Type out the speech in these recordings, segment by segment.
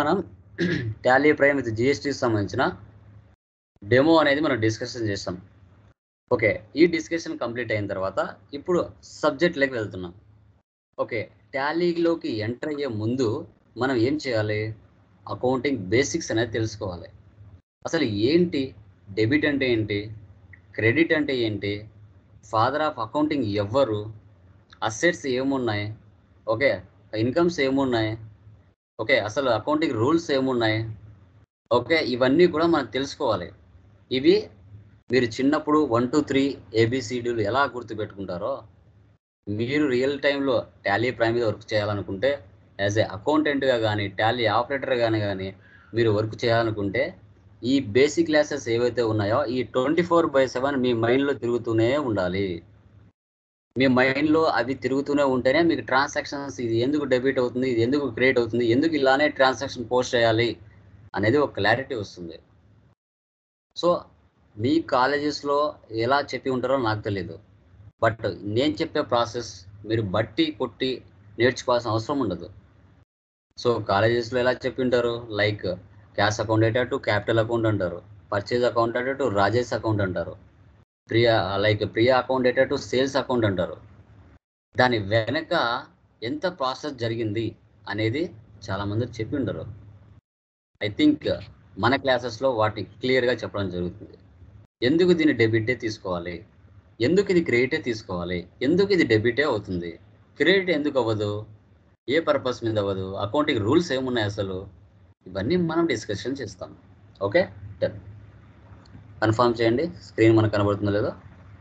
మనం Tally prime with జిఎస్టీకి సంబంధించిన demo అనేది మనం డిస్కషన్ చేస్తాం ఓకే ఈ డిస్కషన్ కంప్లీట్ అయిన తర్వాత ఇప్పుడు సబ్జెక్ట్లోకి వెళ్తున్నాం ఓకే టాలీలోకి ఎంటర్ అయ్యే ముందు మనం ఏం చేయాలి అకౌంటింగ్ బేసిక్స్ అనేది తెలుసుకోవాలి అసలు ఏంటి డెబిట్ అంటే ఏంటి క్రెడిట్ అంటే ఏంటి ఫాదర్ ఆఫ్ అకౌంటింగ్ ఎవ్వరు అసెట్స్ ఏమున్నాయి ఓకే ఇన్కమ్స్ ఏమున్నాయి ఓకే అసలు అకౌంటింగ్ రూల్స్ ఏమున్నాయి ఓకే ఇవన్నీ కూడా మనం తెలుసుకోవాలి ఇవి మీరు చిన్నప్పుడు వన్ టూ త్రీ ఏబిసిడీలు ఎలా గుర్తుపెట్టుకుంటారో మీరు రియల్ టైంలో టాలీ ప్రైమ్ మీద వర్క్ చేయాలనుకుంటే యాజ్ ఏ అకౌంటెంట్గా కానీ టాలీ ఆపరేటర్గా కానీ కానీ మీరు వర్క్ చేయాలనుకుంటే ఈ బేసిక్ క్లాసెస్ ఏవైతే ఉన్నాయో ఈ ట్వంటీ ఫోర్ బై సెవెన్ మీ మైండ్లో తిరుగుతూనే ఉండాలి మీ మైండ్లో అవి తిరుగుతూనే ఉంటేనే మీకు ట్రాన్సాక్షన్స్ ఇది ఎందుకు డెబిట్ అవుతుంది ఇది ఎందుకు క్రియేట్ అవుతుంది ఎందుకు ఇలానే ట్రాన్సాక్షన్ పోస్ట్ చేయాలి అనేది ఒక క్లారిటీ వస్తుంది సో మీ కాలేజెస్లో ఎలా చెప్పి ఉంటారో నాకు తెలియదు బట్ నేను చెప్పే ప్రాసెస్ మీరు బట్టి కొట్టి నేర్చుకోవాల్సిన అవసరం ఉండదు సో కాలేజెస్లో ఎలా చెప్పి ఉంటారు లైక్ క్యాష్ అకౌంట్ అయితే టు క్యాపిటల్ అకౌంట్ అంటారు పర్చేజ్ అకౌంట్ అంటే టు రాజేష్ అకౌంట్ అంటారు ప్రియా లైక్ ప్రియా అకౌంట్ అయితే టు సేల్స్ అకౌంట్ అంటారు దాని వెనక ఎంత ప్రాసెస్ జరిగింది అనేది చాలామంది చెప్పి ఉండరు ఐ థింక్ మన క్లాసెస్లో వాటిని క్లియర్గా చెప్పడం జరుగుతుంది ఎందుకు దీన్ని డెబిటే తీసుకోవాలి ఎందుకు ఇది క్రెడిటే తీసుకోవాలి ఎందుకు ఇది డెబిటే అవుతుంది క్రెడిట్ ఎందుకు అవ్వదు ఏ పర్పస్ మీద అవ్వదు అకౌంటింగ్ రూల్స్ ఏమున్నాయి అసలు ఇవన్నీ మనం డిస్కషన్ చేస్తాం ఓకే డన్ కన్ఫర్మ్ చేయండి స్క్రీన్ మనకు కనబడుతుందో లేదో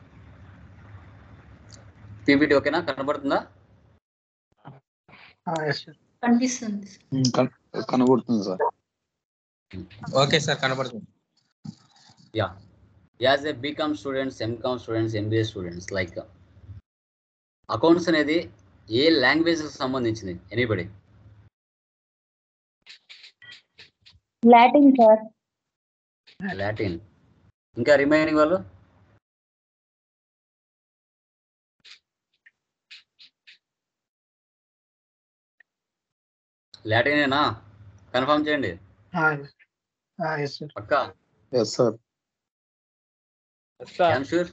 పీపీటీ ఓకేనా కనబడుతుందా కనిపిస్తుంది కన్- కనబడుతుంది సార్ ఓకే సార్ కనపడుతుంది yeah as a BCom students MCom students MBA students like accounts అనేది ఏ లాంగ్వేజ్ సంబంధించింది ఎనీబడి లాటిన్ సార్ లాటిన్ ఇంకా రిమైనింగ్ వాళ్ళు లాటినేనా కన్ఫర్మ్ చేయండి పక్కా yes sir I'm sure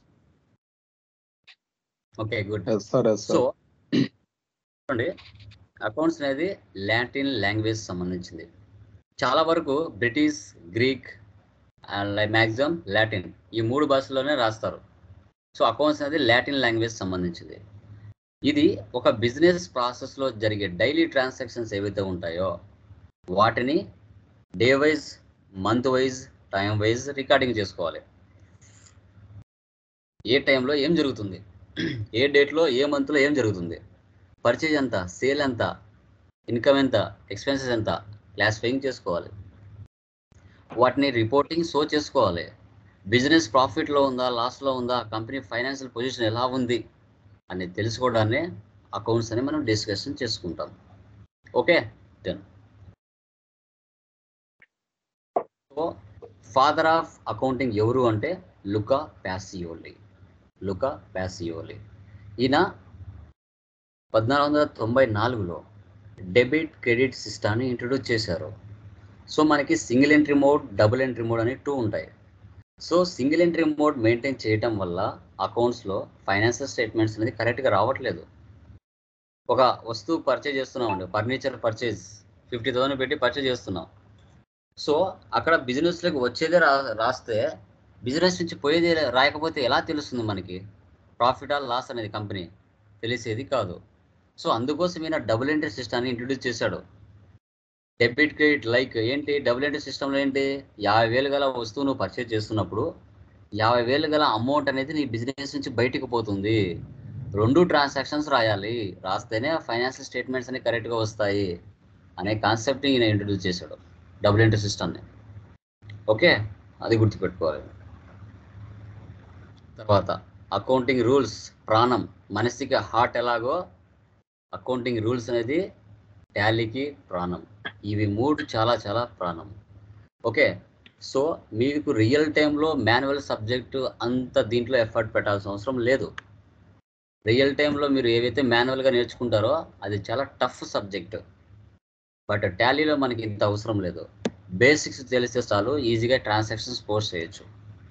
okay good yes sir yes so sir చూడండి అకౌంట్స్ అనేది లాటిన్ లాంగ్వేజ్ సంబంధించింది చాలా వరకు British Greek and maximum Latin ఈ మూడు భాషల్లోనే రాస్తారు సో అకౌంట్స్ అనేది లాటిన్ లాంగ్వేజ్ సంబంధించింది ఇది ఒక బిజినెస్ ప్రాసెస్లో జరిగే డైలీ ట్రాన్సాక్షన్స్ ఏవైతే ఉంటాయో వాటిని day wise month wise time wise recording చేసుకోవాలి ఏ టైంలో ఏం జరుగుతుంది ఏ డేట్లో ఏ మంత్లో ఏం జరుగుతుంది పర్చేజ్ ఎంత సేల్ ఎంత ఇన్కమ్ ఎంత ఎక్స్పెన్సెస్ ఎంత క్లాసిఫైయింగ్ చేసుకోవాలి వాటిని రిపోర్టింగ్ షో చేసుకోవాలి బిజినెస్ ప్రాఫిట్లో ఉందా లాస్లో ఉందా కంపెనీ ఫైనాన్షియల్ పొజిషన్ ఎలా ఉంది అని తెలుసుకోవడాన్ని అకౌంట్స్ అని మనం డిస్కషన్ చేసుకుంటాం okay done so father of accounting ఎవరు అంటే లుకా ప్యాసియోలి లుకా ప్యాసియోలి ఈయన పద్నాలుగు వందల తొంభై నాలుగులో డెబిట్ క్రెడిట్ సిస్టాన్ని ఇంట్రొడ్యూస్ చేశారు సో మనకి single entry mode double entry mode అని టూ ఉంటాయి so single entry mode maintain చేయటం వల్ల అకౌంట్స్లో ఫైనాన్షియల్ స్టేట్మెంట్స్ అనేది కరెక్ట్గా రావట్లేదు ఒక వస్తువు పర్చేజ్ చేస్తున్నామండి ఫర్నిచర్ పర్చేజ్ ఫిఫ్టీ థౌసండ్ పెట్టి పర్చేజ్ చేస్తున్నాం సో అక్కడ బిజినెస్లోకి వచ్చేదే రా రాస్తే బిజినెస్ నుంచి పోయేది రాయకపోతే ఎలా తెలుస్తుంది మనకి ప్రాఫిట్ ఆర్ లాస్ అనేది కంపెనీ తెలిసేది కాదు సో అందుకోసం ఈయన డబుల్ ఎంట్రీ సిస్టాన్ని ఇంట్రొడ్యూస్ చేశాడు డెబిట్ క్రెడిట్ లైక్ ఏంటి డబుల్ ఎంట్రీ సిస్టంలో ఏంటి యాభై వేలు గల వస్తువు నువ్వు పర్చేజ్ చేస్తున్నప్పుడు యాభై వేలు గల అమౌంట్ అనేది నీ బిజినెస్ నుంచి బయటికి పోతుంది రెండు ట్రాన్సాక్షన్స్ రాయాలి రాస్తేనే ఫైనాన్షియల్ స్టేట్మెంట్స్ అనేవి కరెక్ట్గా వస్తాయి అనే కాన్సెప్ట్ ఈయన ఇంట్రొడ్యూస్ చేశాడు డబుల్ ఎంట్రీ సిస్టమ్ని ఓకే అది గుర్తుపెట్టుకోవాలి తర్వాత అకౌంటింగ్ రూల్స్ ప్రాణం మనిషికి హార్ట్ ఎలాగో అకౌంటింగ్ రూల్స్ అనేది టాలీకి ప్రాణం ఇవి మూడు చాలా చాలా ప్రాణం ఓకే సో మీకు రియల్ టైంలో మాన్యువల్ సబ్జెక్టు అంత దీంట్లో ఎఫర్ట్ పెట్టాల్సిన అవసరం లేదు రియల్ టైంలో మీరు ఏవైతే మాన్యువల్గా నేర్చుకుంటారో అది చాలా టఫ్ సబ్జెక్ట్ బట్ టాలీలో మనకి ఇంత అవసరం లేదు బేసిక్స్ తెలిస్తే చాలు ఈజీగా ట్రాన్సాక్షన్స్ పోస్ట్ చేయొచ్చు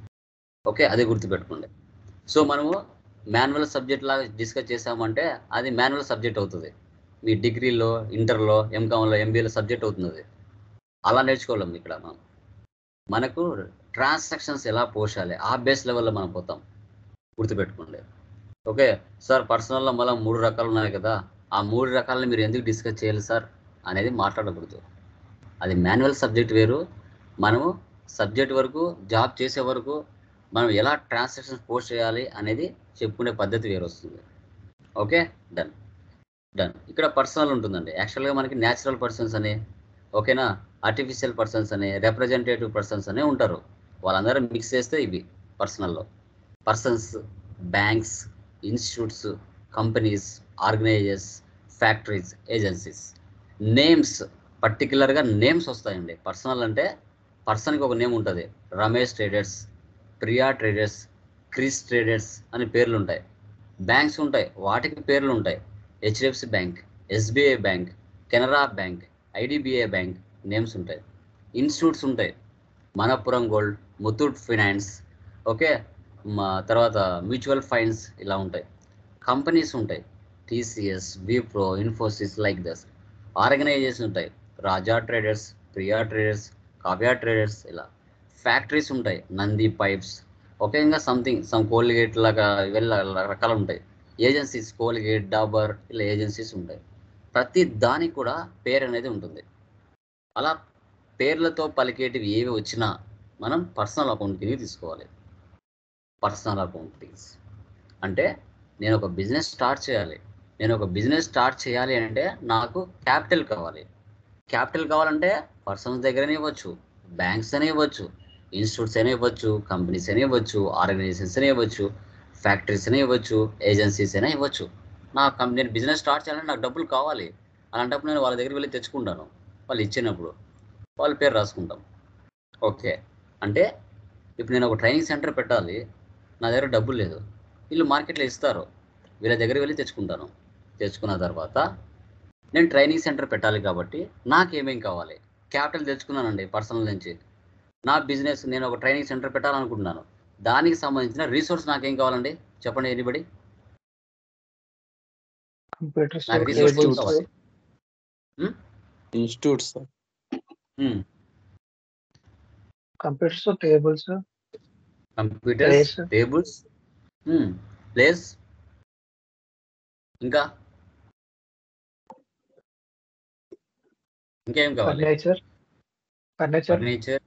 ఓకే అది గుర్తుపెట్టుకోండి సో మనము మాన్యువల్ సబ్జెక్ట్ లాగా డిస్కస్ చేసామంటే అది మాన్యువల్ సబ్జెక్ట్ అవుతుంది మీ డిగ్రీలో ఇంటర్లో ఎంకామ్లో ఎంబీఏలో సబ్జెక్ట్ అవుతుంది అది అలా నేర్చుకోలేం ఇక్కడ మనం మనకు ట్రాన్సాక్షన్స్ ఎలా పోషాలి ఆ బేస్ లెవెల్లో మనం పోతాం గుర్తుపెట్టుకోండి ఓకే సార్ పర్సనల్లో మళ్ళీ మూడు రకాలు ఉన్నాయి కదా ఆ మూడు రకాలను మీరు ఎందుకు డిస్కస్ చేయాలి సార్ అనేది మాట్లాడకూడదు అది మాన్యువల్ సబ్జెక్ట్ వేరు మనము సబ్జెక్ట్ వరకు జాబ్ చేసే వరకు మనం ఎలా ట్రాన్సాక్షన్స్ పోస్ట్ చేయాలి అనేది చెప్పుకునే పద్ధతి వేరు వస్తుంది ఓకే డన్ డన్ ఇక్కడ పర్సనల్ ఉంటుందండి యాక్చువల్గా మనకి న్యాచురల్ పర్సన్స్ అని ఓకేనా ఆర్టిఫిషియల్ పర్సన్స్ అని రిప్రజెంటేటివ్ పర్సన్స్ అని ఉంటారు వాళ్ళందరూ మిక్స్ చేస్తే ఇవి పర్సనల్లో persons banks institutes companies organisers factories agencies names పర్టికులర్గా నేమ్స్ వస్తాయండి పర్సనల్ అంటే పర్సన్కి ఒక నేమ్ ఉంటుంది Ramesh traders Priya traders Chris traders అని పేర్లు ఉంటాయి బ్యాంక్స్ ఉంటాయి వాటికి పేర్లు ఉంటాయి HDFC bank SBI bank Canara bank IDBI bank names ఉంటాయి ఇన్స్టిట్యూట్స్ ఉంటాయి Manappuram gold Muthoot finance okay మా తర్వాత మ్యూచువల్ ఫండ్స్ ఇలా ఉంటాయి కంపెనీస్ ఉంటాయి TCS Wipro Infosys like thus organisation ఉంటాయి Raja traders Priya traders Kavya traders ఇలా ఫ్యాక్టరీస్ ఉంటాయి నంది పైప్స్ ఓకే ఇంకా సంథింగ్ సమ్ కోల్గేట్ లాగా ఇవన్నీ రకాలు ఉంటాయి ఏజెన్సీస్ కోల్గేట్ డాబర్ ఇలా ఏజెన్సీస్ ఉంటాయి ప్రతి దానికి కూడా పేరు అనేది ఉంటుంది అలా పేర్లతో పలికేటివి ఏవి వచ్చినా మనం పర్సనల్ అకౌంట్ కింద తీసుకోవాలి పర్సనల్ అకౌంట్ అంటే నేను ఒక బిజినెస్ స్టార్ట్ చేయాలి నేను ఒక బిజినెస్ స్టార్ట్ చేయాలి అంటే నాకు క్యాపిటల్ కావాలి క్యాపిటల్ కావాలంటే పర్సన్స్ దగ్గరనే ఇవ్వచ్చు బ్యాంక్స్ అనే ఇవ్వచ్చు ఇన్స్టిట్యూట్స్ అనే ఇవ్వచ్చు కంపెనీస్ అనే ఇవ్వచ్చు ఆర్గనైజేషన్స్ అనే ఇవ్వచ్చు ఫ్యాక్టరీస్ అనే ఇవ్వచ్చు ఏజెన్సీస్ అయినా ఇవ్వచ్చు నా కంపెనీ నేను బిజినెస్ స్టార్ట్ చేయాలంటే నాకు డబ్బులు కావాలి అలాంటప్పుడు నేను వాళ్ళ దగ్గరికి వెళ్ళి తెచ్చుకుంటాను వాళ్ళు ఇచ్చినప్పుడు వాళ్ళ పేరు రాసుకుంటాం ఓకే అంటే ఇప్పుడు నేను ఒక ట్రైనింగ్ సెంటర్ పెట్టాలి నా దగ్గర డబ్బులు లేదు వీళ్ళు మార్కెట్లో ఇస్తారు వీళ్ళ దగ్గర వెళ్ళి తెచ్చుకుంటాను తెచ్చుకున్న తర్వాత నేను ట్రైనింగ్ సెంటర్ పెట్టాలి కాబట్టి నాకేమేం కావాలి క్యాపిటల్ తెచ్చుకున్నానండి పర్సనల్ నుంచి నా బిజినెస్ నేను ఒక ట్రైనింగ్ సెంటర్ పెట్టాలనుకుంటున్నాను దానికి సంబంధించిన రీసోర్స్ నాకేం కావాలండి చెప్పండి ఎనిబడి కంప్యూటర్స్ నాకు రీసోర్స్ tables. కావాలి institutes sir Hmm. Computers tables computers Place. Tables place ఇంకా ఇంకేం కావాలి furniture furniture furniture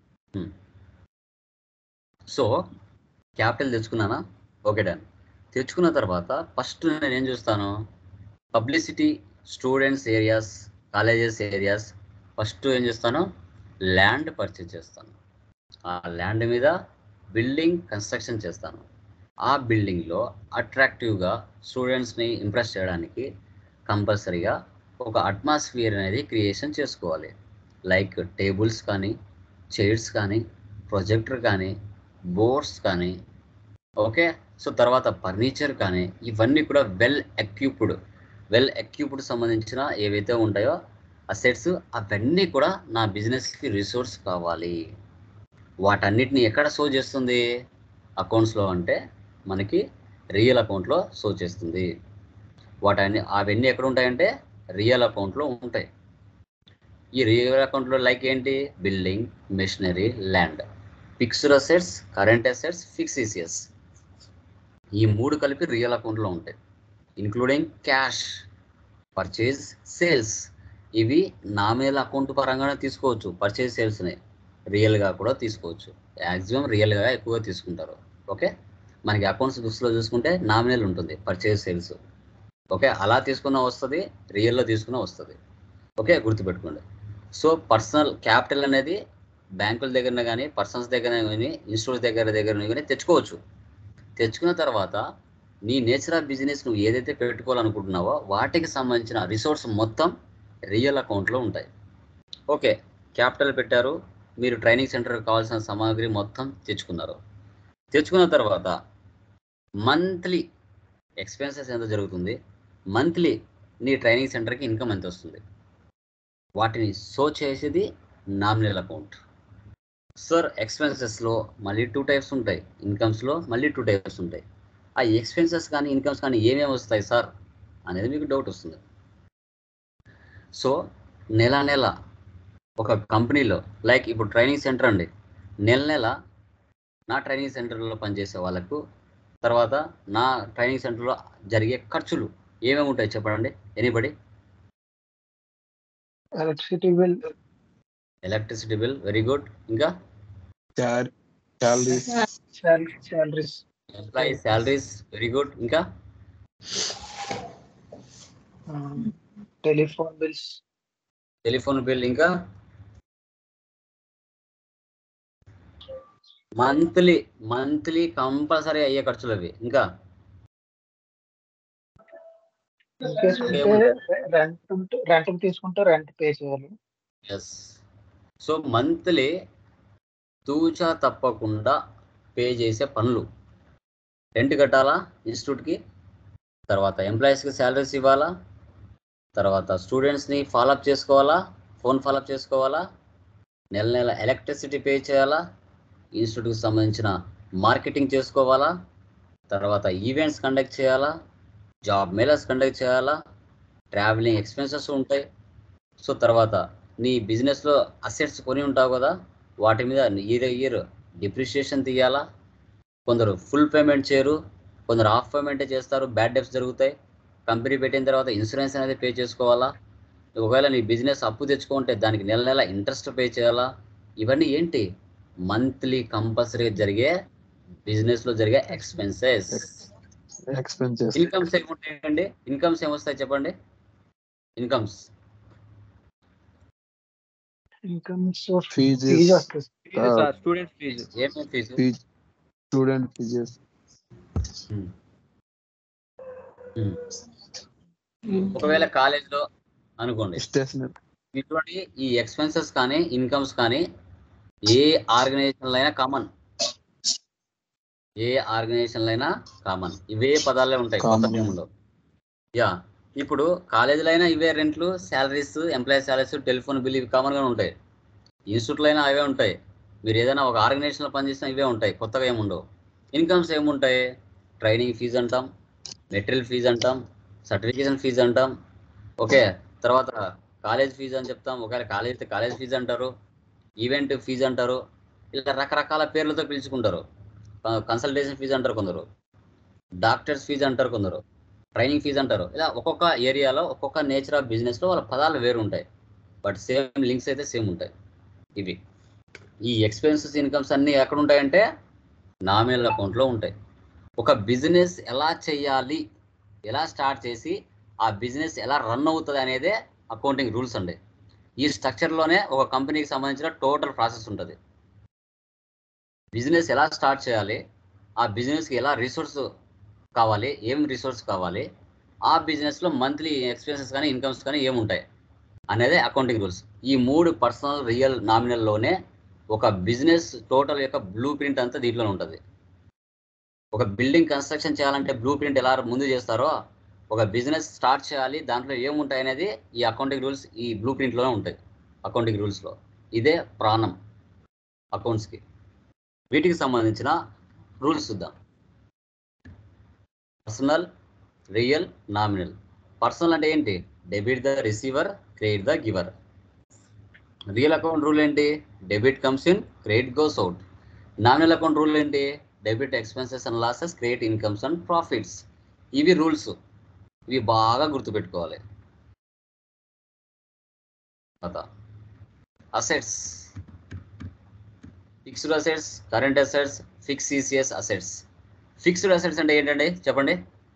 so capital తెచ్చుకున్నానా ఓకే డన్ తెచ్చుకున్న తర్వాత ఫస్ట్ నేను ఏం చూస్తాను publicity students areas colleges areas first ఏం చేస్తాను ల్యాండ్ పర్చేజ్ చేస్తాను ఆ ల్యాండ్ మీద బిల్డింగ్ కన్స్ట్రక్షన్ చేస్తాను ఆ బిల్డింగ్లో అట్రాక్టివ్గా స్టూడెంట్స్ని ఇంప్రెస్ చేయడానికి కంపల్సరీగా ఒక అట్మాస్ఫియర్ అనేది క్రియేషన్ చేసుకోవాలి లైక్ టేబుల్స్ కానీ చైర్స్ కానీ ప్రొజెక్టర్ కానీ బోర్డ్స్ కానీ ఓకే సో తర్వాత ఫర్నిచర్ కానీ ఇవన్నీ కూడా వెల్ ఎక్విప్డ్ వెల్ ఎక్విప్డ్ సంబంధించిన ఏవైతే ఉంటాయో అసెట్స్ అవన్నీ కూడా నా బిజినెస్కి రిసోర్స్ కావాలి వాటన్నిటిని ఎక్కడ షో చేస్తుంది అకౌంట్స్లో అంటే మనకి రియల్ అకౌంట్లో షో చేస్తుంది వాటన్ని అవన్నీ ఎక్కడ ఉంటాయంటే రియల్ అకౌంట్లో ఉంటాయి ఈ రియల్ అకౌంట్లో లైక్ ఏంటి building machinery land fixed assets current assets fictitious ఈ మూడు కలిపి రియల్ అకౌంట్లో ఉంటాయి ఇంక్లూడింగ్ క్యాష్ పర్చేజ్ సేల్స్ ఇవి నామినల్ అకౌంట్ పరంగానే తీసుకోవచ్చు పర్చేజ్ సేల్స్ని రియల్గా కూడా తీసుకోవచ్చు మ్యాక్సిమం రియల్గా ఎక్కువగా తీసుకుంటారు ఓకే మనకి అకౌంట్స్ దృష్టిలో చూసుకుంటే నామినల్ ఉంటుంది పర్చేజ్ సేల్స్ ఓకే అలా తీసుకున్న వస్తుంది రియల్లో తీసుకున్న వస్తుంది ఓకే గుర్తుపెట్టుకోండి సో పర్సనల్ క్యాపిటల్ అనేది బ్యాంకుల దగ్గర కానీ పర్సన్స్ దగ్గర కానీ ఇన్స్టిట్యూట్ దగ్గర దగ్గర కానీ తెచ్చుకోవచ్చు తెచ్చుకున్న తర్వాత నీ నేచర్ ఆఫ్ బిజినెస్ నువ్వు ఏదైతే పెట్టుకోవాలనుకుంటున్నావో వాటికి సంబంధించిన రిసోర్స్ మొత్తం రియల్ అకౌంట్లో ఉంటాయి ఓకే క్యాపిటల్ పెట్టారు మీరు ట్రైనింగ్ సెంటర్కి కావాల్సిన సామాగ్రి మొత్తం తెచ్చుకున్నారు తెచ్చుకున్న తర్వాత మంత్లీ ఎక్స్పెన్సెస్ ఎంత జరుగుతుంది మంత్లీ నీ ట్రైనింగ్ సెంటర్కి ఇన్కమ్ ఎంత వస్తుంది వాటిని సో చేసేది నామినల్ అకౌంట్ సార్ ఎక్స్పెన్సెస్లో మళ్ళీ టూ టైప్స్ ఉంటాయి ఇన్కమ్స్లో మళ్ళీ టూ టైప్స్ ఉంటాయి ఆ ఎక్స్పెన్సెస్ కానీ ఇన్కమ్స్ కానీ ఏమేమి వస్తాయి సార్ అనేది మీకు డౌట్ వస్తుంది సో నెల నెల ఒక కంపెనీలో లైక్ ఇప్పుడు ట్రైనింగ్ సెంటర్ అండి నెల నెల నా ట్రైనింగ్ సెంటర్లో పనిచేసే వాళ్ళకు తర్వాత నా ట్రైనింగ్ సెంటర్లో జరిగే ఖర్చులు ఏమేమి ఉంటాయి చెప్పండి anybody electricity bill electricity bill very good ఇంకా salaries salaries employee salaries very good ఇంకా టెలిఫోన్ బిల్స్ టెలిఫోన్ బిల్ ఇంకా మంత్లీ మంత్లీ కంపల్సరీ అయ్యే ఖర్చులు అవి ఇంకా తీసుకుంటే రెంట్ ఉంటే రెంట్ తీసుకుంటే రెంట్ పే చేయాలి ఎస్ సో మంత్లీ తూచా తప్పకుండా పే చేసే పనులు రెంట్ కట్టాలా ఇన్స్టిట్యూట్కి తర్వాత ఎంప్లాయీస్కి శాలరీస్ ఇవ్వాలా తర్వాత స్టూడెంట్స్ని ఫాలోఅప్ చేసుకోవాలా ఫోన్ ఫాలోఅప్ చేసుకోవాలా నెల నెల ఎలక్ట్రిసిటీ పే చేయాలా ఇన్స్టిట్యూట్కి సంబంధించిన మార్కెటింగ్ చేసుకోవాలా తర్వాత ఈవెంట్స్ కండక్ట్ చేయాలా జాబ్ మేళర్స్ కండక్ట్ చేయాలా ట్రావెలింగ్ ఎక్స్పెన్సెస్ ఉంటాయి సో తర్వాత నీ బిజినెస్లో అసెట్స్ కొని ఉంటావు కదా వాటి మీద ఇయర్ ఇయర్ డిప్రిషియేషన్ తీయాలా కొందరు ఫుల్ పేమెంట్ చేయరు కొందరు హాఫ్ పేమెంటే చేస్తారు బ్యాడ్ డెప్స్ జరుగుతాయి కంపెనీ పెట్టిన తర్వాత ఇన్సూరెన్స్ అనేది పే చేసుకోవాలా ఒకవేళ నీ బిజినెస్ అప్పు తెచ్చుకుంటే దానికి నెల నెల ఇంట్రెస్ట్ పే చేయాలా ఇవన్నీ ఏంటి మంత్లీ కంపల్సరీగా జరిగే బిజినెస్లో జరిగే ఎక్స్పెన్సెస్ ఎక్స్పెన్సెస్ ఇన్కమ్స్ ఏముంటాయండి ఇన్కమ్స్ ఏమొస్తాయి చెప్పండి ఇన్కమ్స్ ఇన్కమ్స్ ఫీజెస్ ఫీజు వస్తుంది స్టూడెంట్ ఫీజు ఏమేమి ఫీజు ఫీజ్ స్టూడెంట్ ఫీజెస్ ఒకవేళ కాలేజ్లో అనుకోండి స్టేషనరీ ఇటువంటి ఈ ఎక్స్పెన్సెస్ కానీ ఇన్కమ్స్ కానీ ఏ ఆర్గనైజేషన్లో అయినా కామన్ ఏ ఆర్గనైజేషన్లో అయినా కామన్ ఇవే పదాలే ఉంటాయి కొత్త Common. టైంలో యా ఇప్పుడు కాలేజీలో అయినా ఇవే రెంట్లు salaries employee salaries telephone bill ఇవి కామన్గా ఉంటాయి ఇన్స్టిట్యూట్లో అయినా అవే ఉంటాయి మీరు ఏదైనా ఒక ఆర్గనైజేషన్లో పనిచేసినా ఇవే ఉంటాయి కొత్తగా ఏముండవు ఇన్కమ్స్ ఏముంటాయి ట్రైనింగ్ ఫీజు అంటాం మెటీరియల్ ఫీజు అంటాం సర్టిఫికేషన్ ఫీజు అంటాం ఓకే తర్వాత కాలేజ్ ఫీజు అని చెప్తాం ఒకవేళ కాలేజ్ అయితే కాలేజ్ ఫీజు అంటారు ఈవెంట్ ఫీజు అంటారు ఇలా రకరకాల పేర్లతో పిలుచుకుంటారు కన్సల్టేషన్ ఫీజు అంటారు కొందరు డాక్టర్స్ ఫీజు అంటారు కొందరు ట్రైనింగ్ ఫీజు అంటారు ఇలా ఒక్కొక్క ఏరియాలో ఒక్కొక్క నేచర్ ఆఫ్ బిజినెస్లో వాళ్ళ పదాలు వేరు ఉంటాయి బట్ సేమ్ లింక్స్ అయితే సేమ్ ఉంటాయి ఇవి ఈ ఎక్స్పెన్సెస్ ఇన్కమ్స్ అన్నీ ఎక్కడ ఉంటాయంటే నామినల్ అకౌంట్లో ఉంటాయి ఒక బిజినెస్ ఎలా చేయాలి ఎలా స్టార్ట్ చేసి ఆ బిజినెస్ ఎలా రన్ అవుతుంది అనేదే అకౌంటింగ్ రూల్స్ అండి ఈ స్ట్రక్చర్లోనే ఒక కంపెనీకి సంబంధించిన టోటల్ ప్రాసెస్ ఉంటుంది బిజినెస్ ఎలా స్టార్ట్ చేయాలి ఆ బిజినెస్కి ఎలా రిసోర్స్ కావాలి ఏం రిసోర్స్ కావాలి ఆ బిజినెస్లో మంత్లీ ఎక్స్పెన్సెస్ కానీ ఇన్కమ్స్ కానీ ఏముంటాయి అనేదే అకౌంటింగ్ రూల్స్ ఈ మూడు పర్సనల్ రియల్ నామినల్లోనే ఒక బిజినెస్ టోటల్ యొక్క బ్లూ ప్రింట్ అంతా దీంట్లోనే ఉంటుంది ఒక బిల్డింగ్ కన్స్ట్రక్షన్ చేయాలంటే బ్లూ ప్రింట్ ఎలా ముందు చేస్తారో ఒక బిజినెస్ స్టార్ట్ చేయాలి దాంట్లో ఏముంటాయి అనేది ఈ అకౌంటింగ్ రూల్స్ ఈ బ్లూ ప్రింట్లోనే ఉంటాయి అకౌంటింగ్ రూల్స్లో ఇదే ప్రాణం అకౌంట్స్కి వీటికి సంబంధించిన రూల్స్ చూద్దాం పర్సనల్ రియల్ నామినల్ పర్సనల్ అంటే ఏంటి debit the receiver credit the giver real account rule ఏంటి debit comes in credit goes out nominal account rule ఏంటి debit expenses and losses credit incomes and profits ఇవి rules ఇవి బాగా గుర్తుపెట్టుకోవాలి assets fixed assets current assets fictitious assets fixed assets అంటే ఏంటండి చెప్పండి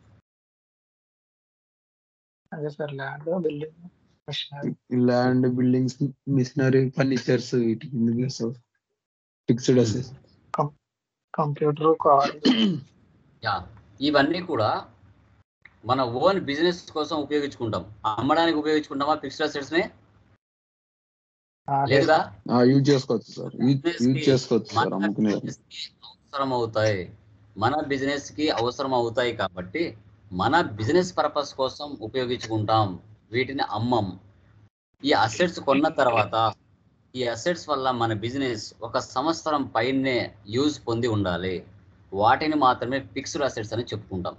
అదే sir land building machinery land buildings machinery furnitures వీటి కింద ఫిక్స్డ్ అసెస్ కంప్యూటర్ కార్ యా ఇవన్నీ కూడా మన ఓన్ బిజినెస్ కోసం ఉపయోగించుకుంటాం అమ్మడానికి ఉపయోగించుకుంటామా ఫిక్స్డ్ అసెట్స్ ని లేదుగా యూజ్ చేసుకోవచ్చు సార్ యూజ్ చేసుకోవచ్చు సార్ మన అమ్ముకునే business కి అవసరం అవుతాయి మన బిజినెస్ కి అవసరం అవుతాయి కాబట్టి మన బిజినెస్ పర్పస్ కోసం ఉపయోగించుకుంటాం వీటిని అమ్మం ఈ అసెట్స్ కొన్న తర్వాత ఈ అసెట్స్ వల్ల మన బిజినెస్ ఒక సంవత్సరం పైనే యూజ్ పొంది ఉండాలి వాటిని మాత్రమే ఫిక్స్డ్ అసెట్స్ అని చెప్పుకుంటాం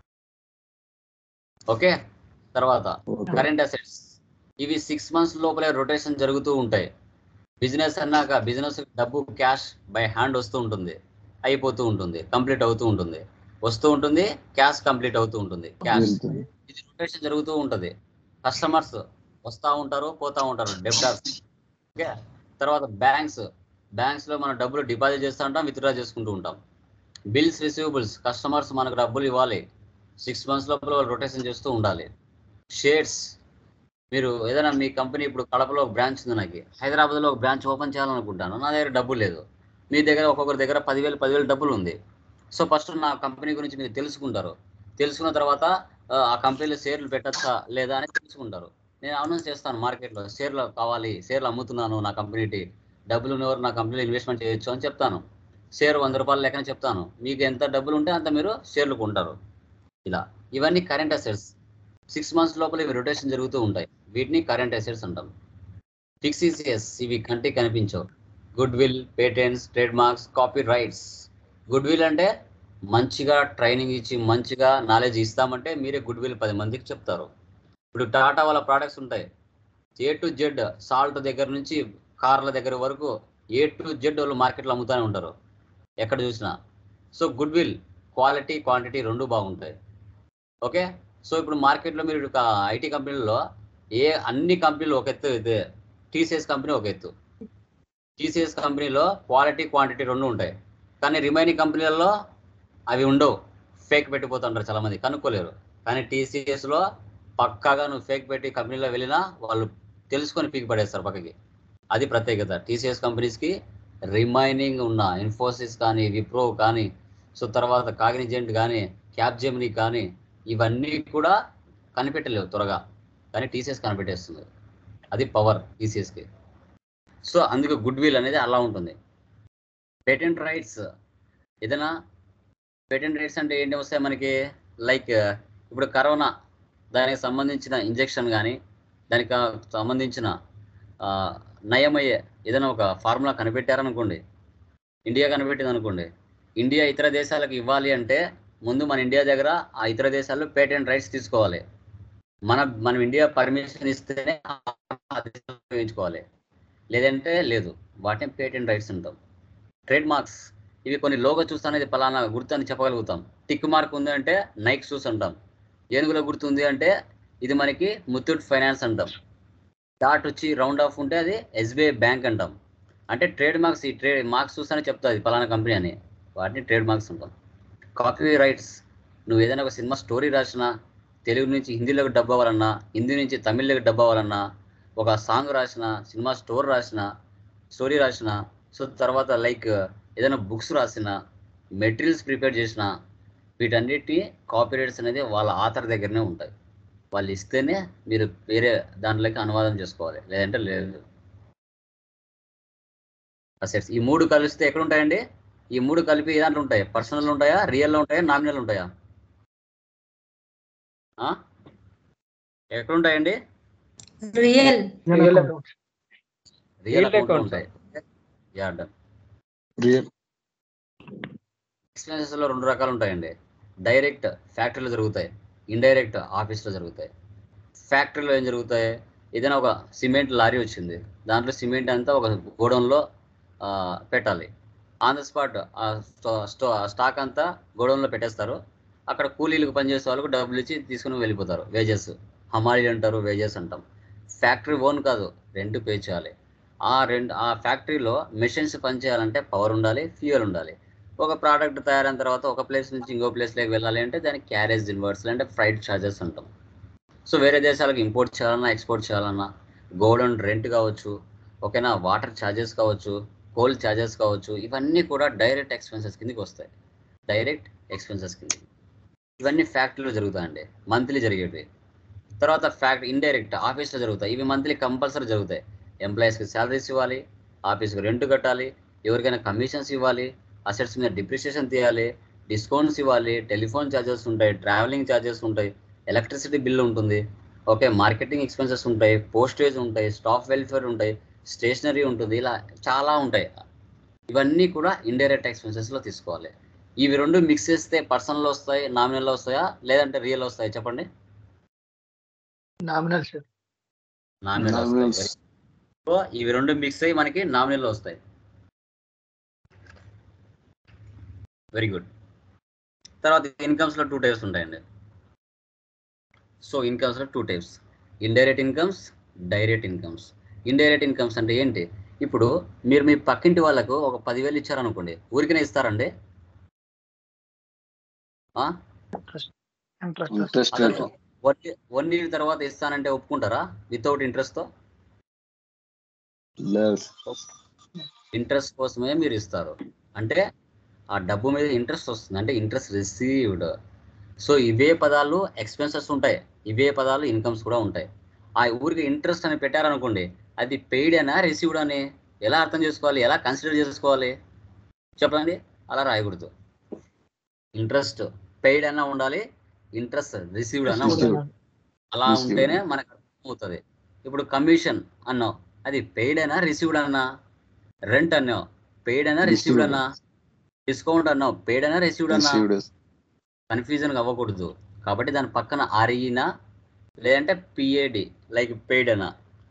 ఓకే తర్వాత ఓకే కరెంట్ అసెట్స్ ఇవి సిక్స్ మంత్స్ లోపలే రొటేషన్ జరుగుతూ ఉంటాయి బిజినెస్ అన్నాక బిజినెస్ డబ్బు క్యాష్ బై హ్యాండ్ వస్తూ ఉంటుంది అయిపోతూ ఉంటుంది కంప్లీట్ అవుతూ ఉంటుంది వస్తూ ఉంటుంది క్యాష్ కంప్లీట్ అవుతూ ఉంటుంది క్యాష్ వెళ్తుంది ఇది రొటేషన్ జరుగుతూ ఉంటుంది కస్టమర్స్ వస్తూ ఉంటారు పోతా ఉంటారు డెబ్టర్స్ ఓకే తర్వాత బ్యాంక్స్ బ్యాంక్స్ లో మనం డబ్బులు డిపాజిట్ చేస్తూ ఉంటాం విత్డ్రా చేసుకుంటూ ఉంటాం బిల్స్ రిసీవబుల్స్ కస్టమర్స్ మనకు డబ్బులు ఇవ్వాలి సిక్స్ మంత్స్ లోపల వాళ్ళు రొటేషన్ చేస్తూ ఉండాలి షేర్స్ మీరు ఏదైనా మీ కంపెనీ ఇప్పుడు కడపలో ఒక బ్రాంచ్ ఉంది నాకు హైదరాబాద్లో ఒక బ్రాంచ్ ఓపెన్ చేయాలనుకుంటాను నా దగ్గర డబ్బులు లేదు మీ దగ్గర ఒక్కొక్కరి దగ్గర పదివేలు పదివేలు డబ్బులు ఉంది సో ఫస్ట్ నా కంపెనీ గురించి మీరు తెలుసుకుంటారు తెలుసుకున్న తర్వాత ఆ, ఆ కంపెనీలో షేర్లు పెట్టచ్చా లేదా అని తెలుసుకుంటారు నేను అనౌన్స్ చేస్తాను మార్కెట్లో షేర్లు కావాలి షేర్లు అమ్ముతున్నాను నా కంపెనీకి డబ్బులు ఉన్నవారు నా కంపెనీలో ఇన్వెస్ట్మెంట్ చేయొచ్చు అని చెప్తాను షేర్ వంద రూపాయలు లెక్కన చెప్తాను మీకు ఎంత డబ్బులు ఉంటే అంత మీరు షేర్లు కొంటారు ఇలా ఇవన్నీ కరెంట్ అసెట్స్ సిక్స్ మంత్స్ లోపల ఇవి రొటేషన్ జరుగుతూ ఉంటాయి వీటిని కరెంట్ అసెట్స్ అంటాం ఫిక్సీసియస్ ఇవి కంటికి కనిపించవు goodwill patents trademarks copyrights goodwill అంటే మంచిగా ట్రైనింగ్ ఇచ్చి మంచిగా నాలెడ్జ్ ఇస్తామంటే మీరే గుడ్ విల్ పది మందికి చెప్తారు ఇప్పుడు టాటా వాళ్ళ ప్రోడక్ట్స్ ఉంటాయి ఏ టు జెడ్ సాల్ట్ దగ్గర నుంచి కార్ల దగ్గర వరకు ఏ టు జెడ్ వాళ్ళు మార్కెట్లో అమ్ముతూనే ఉంటారు ఎక్కడ చూసినా so goodwill quality quantity రెండు బాగుంటాయి ఓకే సో ఇప్పుడు మార్కెట్లో మీరు ఐటీ కంపెనీలో ఏ అన్ని కంపెనీలు ఒక ఎత్తు అయితే టీసీఎస్ కంపెనీ ఒక ఎత్తు టీసీఎస్ కంపెనీలో క్వాలిటీ క్వాంటిటీ రెండు ఉంటాయి కానీ రిమైనింగ్ కంపెనీలలో అవి ఉండవు ఫేక్ పెట్టిపోతుంటారు చాలా మంది కనుక్కోలేరు కానీ టీసీఎస్లో పక్కాగా నువ్వు ఫేక్ పెట్టి కంపెనీలో వెళ్ళినా వాళ్ళు తెలుసుకొని పీకి పడేస్తారు పక్కకి అది ప్రత్యేకత టీసీఎస్ కంపెనీస్కి రిమైనింగ్ ఉన్న ఇన్ఫోసిస్ కానీ విప్రో కానీ సో తర్వాత కాగ్నిజెంట్ కానీ క్యాప్జెమినీ కానీ ఇవన్నీ కూడా కనిపెట్టలేవు త్వరగా కానీ టీసీఎస్ కనిపెట్టేస్తుంది అది పవర్ టీసీఎస్కి సో అందుకు గుడ్ విల్ అనేది అలా ఉంటుంది పేటెంట్ రైట్స్ ఏదైనా పేటెంట్ రైట్స్ అంటే ఏంటి వస్తాయి మనకి లైక్ ఇప్పుడు కరోనా దానికి సంబంధించిన ఇంజెక్షన్ కానీ దానికి సంబంధించిన ఆ, నయమయ్యే ఏదైనా ఒక ఫార్ములా కనిపెట్టారనుకోండి ఇండియా కనిపెట్టింది అనుకోండి ఇండియా ఇతర దేశాలకు ఇవ్వాలి అంటే ముందు మన ఇండియా దగ్గర ఆ ఇతర దేశాల్లో పేటెంట్ రైట్స్ తీసుకోవాలి మన మనం ఇండియా పర్మిషన్ ఇస్తేనే ఆ దేశంలో ఉపయోగించుకోవాలి లేదంటే లేదు వాటిని పేటెంట్ రైట్స్ అంటాం ట్రేడ్ మార్క్స్ ఇవి కొన్ని లోగో చూస్తానే ఇది పలానా గుర్తు అని చెప్పగలుగుతాం టిక్ మార్క్ ఉంది అంటే నైక్ షూస్ అంటాం ఏనుగుల గుర్తు ఉంది అంటే ఇది మనకి ముత్తూట్ ఫైనాన్స్ అంటాం డాట్ వచ్చి రౌండ్ ఆఫ్ ఉంటే అది ఎస్బీఐ బ్యాంక్ అంటాం అంటే ట్రేడ్ మార్క్స్ ఈ ట్రేడ్ మార్క్స్ చూస్తానే చెప్తుంది పలానా కంపెనీ అని వాటిని ట్రేడ్ మార్క్స్ అంటాం కాపీ రైట్స్ నువ్వు ఏదైనా ఒక సినిమా స్టోరీ రాసినా తెలుగు నుంచి హిందీలోకి డబ్బు అవ్వాలన్నా హిందీ నుంచి తమిళ్లోకి డబ్బు అవ్వాలన్నా ఒక సాంగ్ రాసిన సినిమా స్టోర్ రాసిన స్టోరీ రాసిన సో తర్వాత లైక్ ఏదైనా బుక్స్ రాసిన మెటీరియల్స్ ప్రిపేర్ చేసిన వీటన్నిటి కాపీరైట్స్ అనేది వాళ్ళ ఆథర్ దగ్గరనే ఉంటాయి వాళ్ళు ఇస్తేనే మీరు వేరే దాంట్లోకి అనువాదం చేసుకోవాలి లేదంటే లేదు అసెట్స్ ఈ మూడు కలిస్తే ఎక్కడ ఉంటాయండి ఈ మూడు కలిపి ఏ దాంట్లో ఉంటాయి పర్సనల్ ఉంటాయా రియల్లో ఉంటాయా నామినల్ ఉంటాయా ఆ? ఎక్కడ ఉంటాయండి real real account real Real account accounts. ఉంటాయి యా డన్ రియల్ ఎక్స్పెన్సెస్ లో రెండు రకాలు ఉంటాయండి డైరెక్ట్ ఫ్యాక్టరీలో జరుగుతాయి ఇండైరెక్ట్ ఆఫీస్లో జరుగుతాయి ఫ్యాక్టరీలో ఏం జరుగుతాయి ఏదైనా ఒక సిమెంట్ లారీ వచ్చింది దాంట్లో సిమెంట్ అంతా ఒక గోడౌన్లో పెట్టాలి ఆన్ ద స్పాట్ ఆ స్టో- స్టో స్టాక్ అంతా గోడౌన్లో పెట్టేస్తారు అక్కడ కూలీలకు పనిచేసే వాళ్ళకు డబ్బులు ఇచ్చి తీసుకుని వెళ్ళిపోతారు వేజెస్ హమాలి అంటారు వేజెస్ అంటాం ఫ్యాక్టరీ ఓన్ కాదు రెంట్ పే చేయాలి ఆ రెండు ఆ ఫ్యాక్టరీలో మెషిన్స్ పనిచేయాలంటే పవర్ ఉండాలి ఫ్యూయల్ ఉండాలి ఒక ప్రోడక్ట్ తయారైన తర్వాత ఒక ప్లేస్ నుంచి ఇంకో ప్లేస్లోకి వెళ్ళాలి అంటే దానికి క్యారేజ్ ఇన్వర్స్ అంటే ఫ్రైట్ ఛార్జెస్ అంటాం సో వేరే దేశాలకు ఇంపోర్ట్ చేయాలన్నా ఎక్స్పోర్ట్ చేయాలన్నా గోడౌన్ రెంట్ కావచ్చు ఓకేనా వాటర్ ఛార్జెస్ కావచ్చు కోల్ ఛార్జెస్ కావచ్చు ఇవన్నీ కూడా డైరెక్ట్ ఎక్స్పెన్సెస్ కిందకి వస్తాయి డైరెక్ట్ ఎక్స్పెన్సెస్ కిందకి ఇవన్నీ ఫ్యాక్టరీలో జరుగుతాయండి మంత్లీ జరిగేవి తర్వాత ఫ్యాక్ట్ ఇండైరెక్ట్ ఆఫీస్లో జరుగుతాయి ఇవి మంత్లీ కంపల్సరీ జరుగుతాయి ఎంప్లాయీస్కి శాలరీస్ ఇవ్వాలి ఆఫీస్కి రెంట్ కట్టాలి ఎవరికైనా కమిషన్స్ ఇవ్వాలి అసెట్స్ మీద డిప్రిషియేషన్ తీయాలి డిస్కౌంట్స్ ఇవ్వాలి టెలిఫోన్ ఛార్జెస్ ఉంటాయి ట్రావెలింగ్ ఛార్జెస్ ఉంటాయి ఎలక్ట్రిసిటీ బిల్ ఉంటుంది ఓకే మార్కెటింగ్ ఎక్స్పెన్సెస్ ఉంటాయి పోస్టేజ్ ఉంటాయి స్టాఫ్ వెల్ఫేర్ ఉంటాయి స్టేషనరీ ఉంటుంది ఇలా చాలా ఉంటాయి ఇవన్నీ కూడా ఇండైరెక్ట్ ఎక్స్పెన్సెస్లో తీసుకోవాలి ఇవి రెండు మిక్స్ చేస్తే పర్సనల్ వస్తాయి నామినల్ వస్తాయా లేదంటే రియల్ వస్తాయి చెప్పండి నామినల్ సార్ నామినల్ Nominals. వస్తాయి సో ఇవి రెండు మిక్స్ అయ్యి మనకి నామినల్ వస్తాయి వెరీ గుడ్ తర్వాత ఇన్కమ్స్లో టూ టైప్స్ ఉంటాయండి సో ఇన్కమ్స్లో two types indirect incomes direct incomes indirect incomes అంటే ఏంటి ఇప్పుడు మీరు మీ పక్కింటి వాళ్ళకు ఒక పదివేలు ఇచ్చారనుకోండి ఊరికనే ఇస్తారండి ఆ? ఇంట్రెస్ట్ ఇంట్రెస్ట్ అతను వన్ ఇయర్- వన్ ఇయర్ తర్వాత ఇస్తానంటే ఒప్పుకుంటారా వితౌట్ ఇంట్రెస్ట్తో లేదు ఇంట్రెస్ట్ కోసమే మీరు ఇస్తారు అంటే ఆ డబ్బు మీద ఇంట్రెస్ట్ వస్తుంది అంటే ఇంట్రెస్ట్ రిసీవ్డ్ సో ఇవే పదాలు ఎక్స్పెన్సెస్ ఉంటాయి ఇవే పదాలు ఇన్కమ్స్ కూడా ఉంటాయి ఆ ఊరికి ఇంట్రెస్ట్ అని పెట్టారనుకోండి అది పెయిడ్ అయినా రిసీవ్డ్ అని ఎలా అర్థం చేసుకోవాలి ఎలా కన్సిడర్ చేసుకోవాలి చెప్పండి అలా రాయకూడదు ఇంట్రెస్ట్ పెయిడ్ అయినా ఉండాలి ఇంట్రెస్ట్ రిసీవ్డ్ అయినా ఉండాలి అలా Received. ఉంటేనే మనకు అర్థమవుతుంది ఇప్పుడు కమిషన్ అన్నావు అది పెయిడ్ అయినా రిసీవ్డ్ అన్నా రెంట్ అన్నావు పెయిడ్ అయినా రిసీవ్డ్ Received. అన్నా డిస్కౌంట్ అన్నావు పెయిడ్ అయినా రిసీవ్డ్ అన్నా రిసీవ్డ్ కన్ఫ్యూజన్ అవ్వకూడదు కాబట్టి దాని పక్కన ఆర్ఈనా లేదంటే పిఏడి లైక్ పెయిడ్ అనా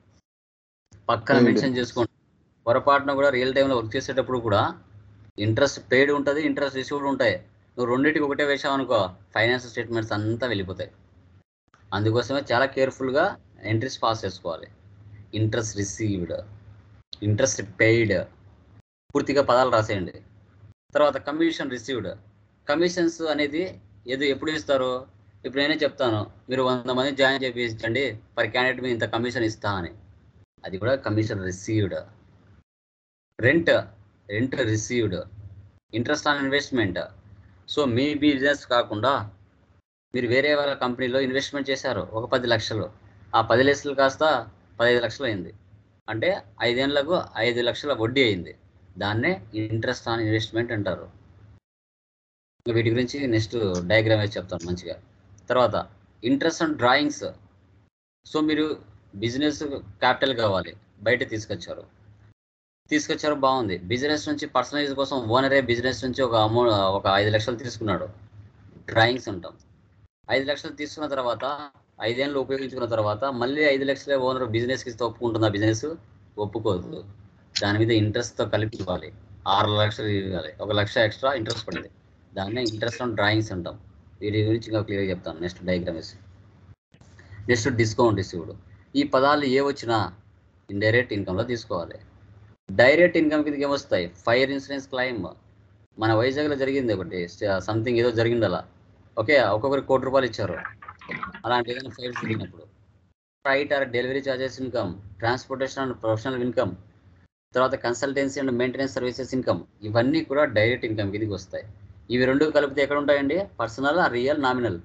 పక్కన Paid. మెన్షన్ చేసుకోండి పొరపాటున కూడా రియల్ టైంలో వర్క్ చేసేటప్పుడు కూడా ఇంట్రెస్ట్ పెయిడ్ ఉంటుంది ఇంట్రెస్ట్ రిసీవ్డ్ ఉంటాయి నువ్వు రెండింటికి ఒకటే వేసావు అనుకో ఫైనాన్స్ స్టేట్మెంట్స్ అంతా వెళ్ళిపోతాయి అందుకోసమే చాలా కేర్ఫుల్గా ఎంట్రీస్ పాస్ చేసుకోవాలి ఇంట్రెస్ట్ రిసీవ్డ్ ఇంట్రెస్ట్ పెయిడ్ పూర్తిగా పదాలు రాసేయండి తర్వాత కమిషన్ రిసీవ్డ్ కమిషన్స్ అనేది ఏదో ఎప్పుడు ఇస్తారు ఇప్పుడు నేనే చెప్తాను మీరు వంద మంది జాయిన్ చేయించండి పర్ క్యాండిడేట్ మీద ఇంత కమిషన్ ఇస్తా అని అది కూడా commission received rent rent received interest on investment so మీ బిజినెస్ కాకుండా మీరు వేరే వాళ్ళ కంపెనీలో ఇన్వెస్ట్మెంట్ చేశారు ఒక పది లక్షలు ఆ పది లక్షలు కాస్త పదహైదు లక్షలు అయింది అంటే ఐదేళ్లకు ఐదు లక్షల వడ్డీ అయింది దాన్నే ఇంట్రెస్ట్ ఆన్ ఇన్వెస్ట్మెంట్ అంటారు ఇంకా వీటి గురించి నెక్స్ట్ డయాగ్రామ్ వేసి చెప్తాను మంచిగా తర్వాత ఇంట్రెస్ట్ ఆన్ డ్రాయింగ్స్ సో మీరు బిజినెస్ క్యాపిటల్ కావాలి బయట తీసుకొచ్చారు తీసుకొచ్చారు బాగుంది బిజినెస్ నుంచి పర్సనలైజ్ కోసం ఓనరే బిజినెస్ నుంచి ఒక అమౌంట్ ఒక ఐదు లక్షలు తీసుకున్నాడు డ్రాయింగ్స్ ఉంటాం ఐదు లక్షలు తీసుకున్న తర్వాత ఐదేళ్ళు ఉపయోగించుకున్న తర్వాత మళ్ళీ ఐదు లక్షలే ఓనర్ బిజినెస్కి ఇస్తే ఒప్పుకుంటుందా బిజినెస్ ఒప్పుకోదు దాని మీద ఇంట్రెస్ట్తో కలిపి ఇవ్వాలి ఆరు లక్షలు ఇవ్వాలి ఒక లక్ష ఎక్స్ట్రా ఇంట్రెస్ట్ పడింది దాన్నే ఇంట్రెస్ట్ ఆన్ డ్రాయింగ్స్ అంటాం వీటి గురించి ఇంకా క్లియర్గా చెప్తాను నెక్స్ట్ డయాగ్రామ్ వేసి నెక్స్ట్ డిస్కౌంట్ రిసీవ్డ్ ఈ పదాలు ఏ వచ్చినా ఇండైరెక్ట్ ఇన్కంలో తీసుకోవాలి డైరెక్ట్ ఇన్కమ్ కిందకి ఏమొస్తాయి ఫైర్ ఇన్సూరెన్స్ క్లైమ్ మన వైజాగ్లో జరిగింది ఒకటి సంథింగ్ ఏదో జరిగింది అలా ఓకే ఒక్కొక్కరికి కోటి రూపాయలు ఇచ్చారు అలాంటి ఏదైనా ఫైర్ జరిగినప్పుడు freight or delivery charges income transportation and professional income తర్వాత consultancy and maintenance services income ఇవన్నీ కూడా డైరెక్ట్ ఇన్కమ్ కిందకి వస్తాయి ఇవి రెండు కలిపితే ఎక్కడ ఉంటాయండి పర్సనల్ రియల్ నామినల్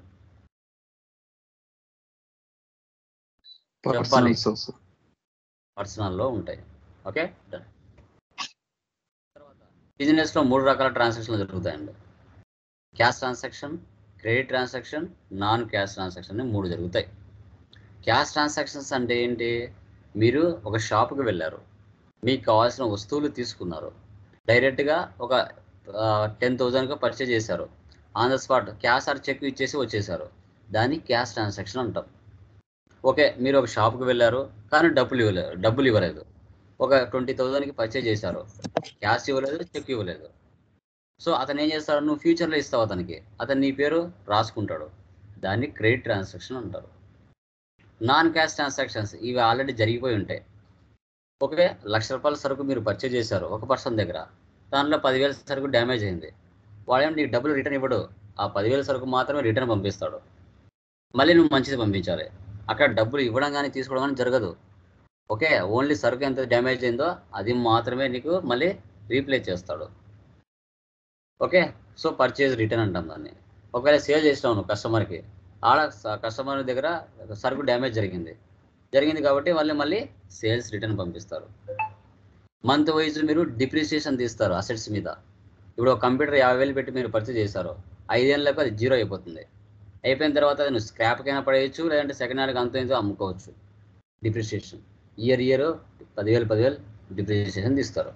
చెప్పాలి. పర్సనల్ పర్సనల్లో ఉంటాయి ఓకే డన్ తర్వాత బిజినెస్లో మూడు రకాల ట్రాన్సాక్షన్లు జరుగుతాయండి cash transaction credit transaction non cash transaction అని మూడు జరుగుతాయి క్యాష్ ట్రాన్సాక్షన్స్ అంటే ఏంటి మీరు ఒక షాప్కి వెళ్ళారు మీకు కావాల్సిన వస్తువులు తీసుకున్నారు డైరెక్ట్గా ఒక టెన్ థౌజండ్గా పర్చేజ్ చేశారు on the spot cash or cheque ఇచ్చేసి వచ్చేసారు దాన్ని క్యాష్ ట్రాన్సాక్షన్ అంటాం ఓకే మీరు ఒక షాప్కి వెళ్ళారు కానీ డబ్బులు ఇవ్వలేదు డబ్బులు ఇవ్వలేదు ఒక ట్వంటీ థౌజండ్కి పర్చేజ్ చేశారు క్యాష్ ఇవ్వలేదు చెక్ ఇవ్వలేదు సో అతను ఏం చేస్తాడు నువ్వు ఫ్యూచర్లో ఇస్తావు అతనికి అతను నీ పేరు రాసుకుంటాడు దాన్ని క్రెడిట్ ట్రాన్సాక్షన్ అంటారు నాన్ క్యాష్ ట్రాన్సాక్షన్స్ ఇవి ఆల్రెడీ జరిగిపోయి ఉంటాయి ఓకే లక్ష రూపాయల సరుకు మీరు పర్చేజ్ చేశారు ఒక పర్సన్ దగ్గర దానిలో పదివేల సరుకు డ్యామేజ్ అయింది వాడేమో నీకు డబ్బులు రిటర్న్ ఇవ్వడు ఆ పదివేల సరుకు మాత్రమే రిటర్న్ పంపిస్తాడు మళ్ళీ నువ్వు మంచిది పంపించాలి అక్కడ డబ్బులు ఇవ్వడం కానీ తీసుకోవడం కానీ జరగదు ఓకే ఓన్లీ సరుకు ఎంత డ్యామేజ్ అయిందో అది మాత్రమే నీకు మళ్ళీ రీప్లేస్ చేస్తాడు ఓకే సో పర్చేజ్ రిటర్న్ అంటాం దాన్ని ఒకవేళ సేల్ చేసినావు నువ్వు కస్టమర్కి ఆడ కస్టమర్ దగ్గర సరుకు డ్యామేజ్ జరిగింది జరిగింది కాబట్టి వాళ్ళు మళ్ళీ సేల్స్ రిటర్న్ పంపిస్తారు మంత్ వైజ్ మీరు డిప్రిసియేషన్ తీస్తారు అసెట్స్ మీద ఇప్పుడు ఒక కంప్యూటర్ యాభై వేలు పెట్టి మీరు పర్చేజ్ చేశారు ఐదేళ్ళకు అది జీరో అయిపోతుంది అయిపోయిన తర్వాత అది నువ్వు స్క్రాప్కైనా పడేయచ్చు లేదంటే సెకండ్ హ్యాండ్కి అంత ఇంతో అమ్ముకోవచ్చు డిప్రిషియేషన్ ఇయర్ ఇయర్ పదివేలు పదివేలు డిప్రిషియేషన్ తీస్తారు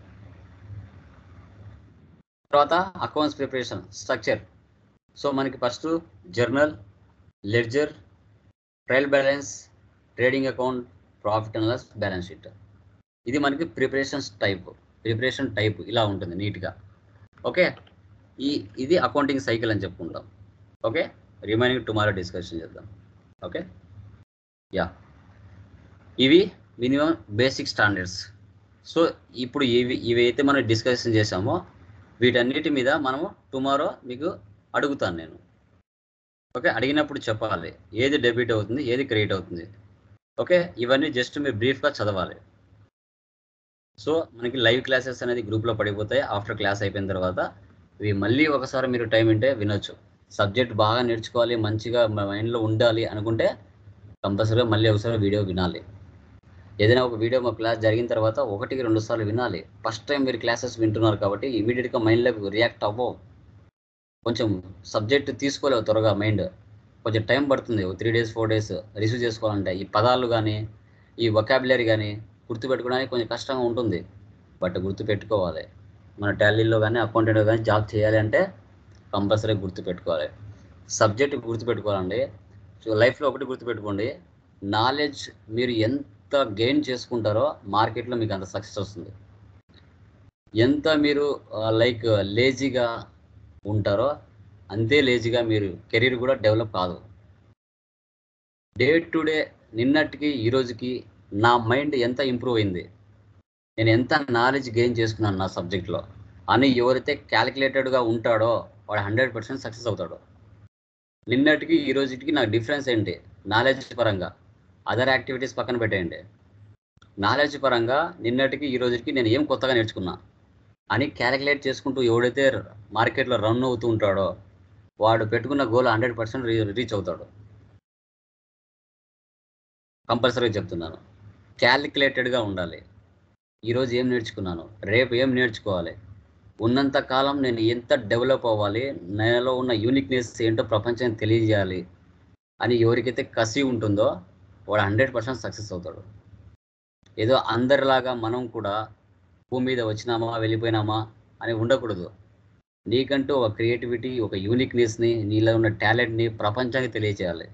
తర్వాత అకౌంట్స్ ప్రిపరేషన్ స్ట్రక్చర్ సో మనకి first journal ledger trial balance trading account profit and loss balance sheet ఇది మనకి ప్రిపరేషన్స్ టైప్ ప్రిపరేషన్ టైప్ ఇలా ఉంటుంది నీట్గా ఓకే ఈ ఇది అకౌంటింగ్ సైకిల్ అని చెప్పుకుంటాం ఓకే రిమైనింగ్ టుమారో డిస్కషన్ చేద్దాం ఓకే యా ఇవి మినిమం బేసిక్ స్టాండర్డ్స్ సో ఇప్పుడు ఇవి ఇవి అయితే మనం డిస్కషన్ చేసామో వీటన్నిటి మీద మనము టుమారో మీకు అడుగుతాను నేను ఓకే అడిగినప్పుడు చెప్పాలి ఏది డెబిట్ అవుతుంది ఏది క్రెడిట్ అవుతుంది ఓకే ఇవన్నీ జస్ట్ మీరు బ్రీఫ్గా చదవాలి సో మనకి లైవ్ క్లాసెస్ అనేది గ్రూప్లో పడిపోతాయి ఆఫ్టర్ క్లాస్ అయిపోయిన తర్వాత ఇవి మళ్ళీ ఒకసారి మీరు టైం ఉంటే వినొచ్చు సబ్జెక్ట్ బాగా నేర్చుకోవాలి మంచిగా మైండ్లో ఉండాలి అనుకుంటే కంపల్సరీగా మళ్ళీ ఒకసారి వీడియో వినాలి ఏదైనా ఒక వీడియో మా క్లాస్ జరిగిన తర్వాత ఒకటికి రెండు సార్లు వినాలి ఫస్ట్ టైం మీరు క్లాసెస్ వింటున్నారు కాబట్టి ఇమీడియట్గా మైండ్లోకి రియాక్ట్ అవ్వవు కొంచెం సబ్జెక్ట్ తీసుకోలేవు త్వరగా మైండ్ కొంచెం టైం పడుతుంది three days four days receive చేసుకోవాలంటే ఈ పదాలు కానీ ఈ వొకాబులరీ కానీ గుర్తుపెట్టుకోవడానికి కొంచెం కష్టంగా ఉంటుంది బట్ గుర్తుపెట్టుకోవాలి మన టాలీలో కానీ అకౌంటెంట్లో కానీ జాబ్ చేయాలి అంటే కంపల్సరీ గుర్తుపెట్టుకోవాలి సబ్జెక్ట్ గుర్తుపెట్టుకోవాలండి సో లైఫ్లో ఒకటి గుర్తుపెట్టుకోండి నాలెడ్జ్ మీరు ఎంత గెయిన్ చేసుకుంటారో మార్కెట్లో మీకు అంత సక్సెస్ వస్తుంది ఎంత మీరు లైక్ లేజీగా ఉంటారో అంతే లేజీగా మీరు కెరీర్ కూడా డెవలప్ కాదు డే టు డే నిన్నటికి ఈ రోజుకి నా మైండ్ ఎంత ఇంప్రూవ్ అయింది నేను ఎంత నాలెడ్జ్ గెయిన్ చేసుకున్నాను నా సబ్జెక్ట్లో అని ఎవరైతే క్యాలిక్యులేటెడ్గా ఉంటాడో వాడు హండ్రెడ్ పర్సెంట్ సక్సెస్ అవుతాడు నిన్నటికి ఈ రోజుకి నాకు డిఫరెన్స్ ఏంటి నాలెడ్జ్ పరంగా అదర్ యాక్టివిటీస్ పక్కన పెట్టేయండి నాలెడ్జ్ పరంగా నిన్నటికి ఈ రోజుకి నేను ఏం కొత్తగా నేర్చుకున్నా అని క్యాలిక్యులేట్ చేసుకుంటూ ఎవడైతే మార్కెట్లో రన్ అవుతూ ఉంటాడో వాడు పెట్టుకున్న గోల్ హండ్రెడ్ పర్సెంట్ రీచ్ అవుతాడు కంపల్సరీగా చెప్తున్నాను క్యాలిక్యులేటెడ్గా ఉండాలి ఈరోజు ఏం నేర్చుకున్నాను రేపు ఏం నేర్చుకోవాలి ఉన్నంత కాలం నేను ఎంత డెవలప్ అవ్వాలి నాలో ఉన్న యూనిక్నెస్ ఏంటో ప్రపంచానికి తెలియజేయాలి అని ఎవరికైతే కసి ఉంటుందో వాడు హండ్రెడ్ పర్సెంట్ సక్సెస్ అవుతాడు ఏదో అందరిలాగా మనం కూడా భూమి మీద వచ్చినామా వెళ్ళిపోయినామా అని ఉండకూడదు నీకంటూ ఒక క్రియేటివిటీ ఒక యూనిక్నెస్ని నీలో ఉన్న టాలెంట్ని ప్రపంచానికి తెలియచేయాలి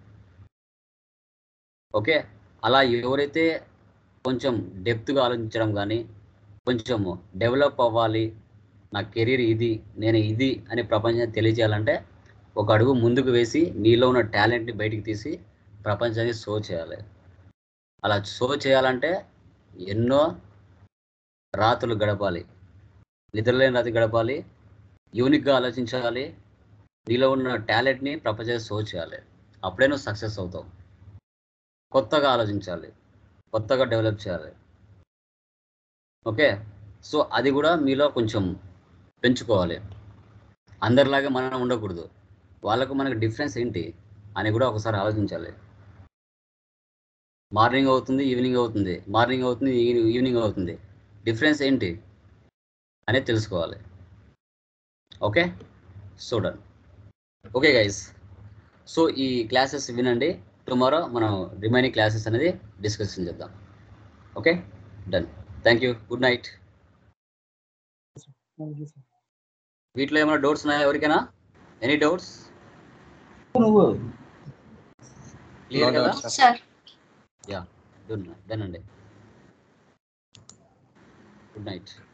ఓకే అలా ఎవరైతే కొంచెం డెప్త్గా ఆలోచించడం కానీ కొంచెం డెవలప్ అవ్వాలి నా కెరీర్ ఇది నేను ఇది అని ప్రపంచానికి తెలియజేయాలంటే ఒక అడుగు ముందుకు వేసి నీలో ఉన్న టాలెంట్ని బయటికి తీసి ప్రపంచానికి షో చేయాలి అలా షో చేయాలంటే ఎన్నో రాత్రులు గడపాలి నిద్రలేని రాత్రి గడపాలి యూనిక్గా ఆలోచించాలి నీలో ఉన్న టాలెంట్ని ప్రపంచానికి షో చేయాలి అప్పుడే నువ్వు సక్సెస్ అవుతావు కొత్తగా ఆలోచించాలి కొత్తగా డెవలప్ చేయాలి ఓకే సో అది కూడా మీలో కొంచెం పెంచుకోవాలి అందరిలాగా మనం ఉండకూడదు వాళ్ళకు మనకు డిఫరెన్స్ ఏంటి అని కూడా ఒకసారి ఆలోచించాలి మార్నింగ్ అవుతుంది ఈవినింగ్ అవుతుంది మార్నింగ్ అవుతుంది ఈ- ఈవినింగ్ అవుతుంది డిఫరెన్స్ ఏంటి అనేది తెలుసుకోవాలి ఓకే చూడండి ఓకే గైస్ సో ఈ క్లాసెస్ వినండి టుమారో మనం రిమైనింగ్ క్లాసెస్ అనేది డిస్కషన్ చేద్దాం okay done thank you good night thank you sir వీటిలో ఏమైనా డౌట్స్ ఉన్నాయా ఎవరికైనా ఎనీ డౌట్స్ క్లియర్ No కదా doubts, సార్ డన్ అండి గుడ్ నైట్